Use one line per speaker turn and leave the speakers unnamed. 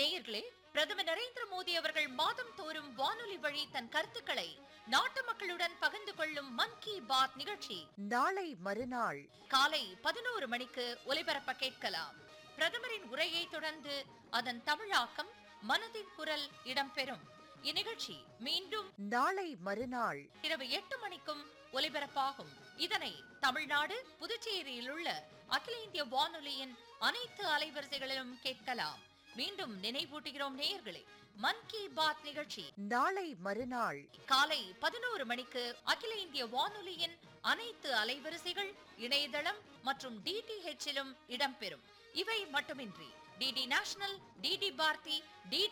நேயர்களே பிரதமர் நரேந்திர மோடி அவர்கள் மாதம் தோறும் வானொலி வழி தன் கருத்துக்களை நாட்டு மக்களுடன் பகிர்ந்து கொள்ளும் மன் கி பாத் நிகழ்ச்சி
நாளை மறுநாள்
காலை பதினோரு மணிக்கு ஒலிபரப்ப கேட்கலாம் பிரதமரின் உரையை தொடர்ந்து அதன் தமிழாக்கம் மனதின் குரல் இடம்பெறும் இந்நிகழ்ச்சி மீண்டும்
நாளை மறுநாள்
இரவு எட்டு மணிக்கும் ஒலிபரப்பாகும் இதனை தமிழ்நாடு புதுச்சேரியில் உள்ள அகில இந்திய வானொலியின் அனைத்து அலைவரிசைகளிலும் கேட்கலாம் மீண்டும் நினைவூட்டுகிறோம் நேயர்களே மன் கி பாத் நிகழ்ச்சி
நாளை மறுநாள்
காலை பதினோரு மணிக்கு அகில இந்திய வானொலியின் அனைத்து அலைவரிசைகள் இணையதளம் மற்றும் டிடிஹெச்சிலும் இடம்பெறும் இவை மட்டுமின்றி DD national DD Bharati DD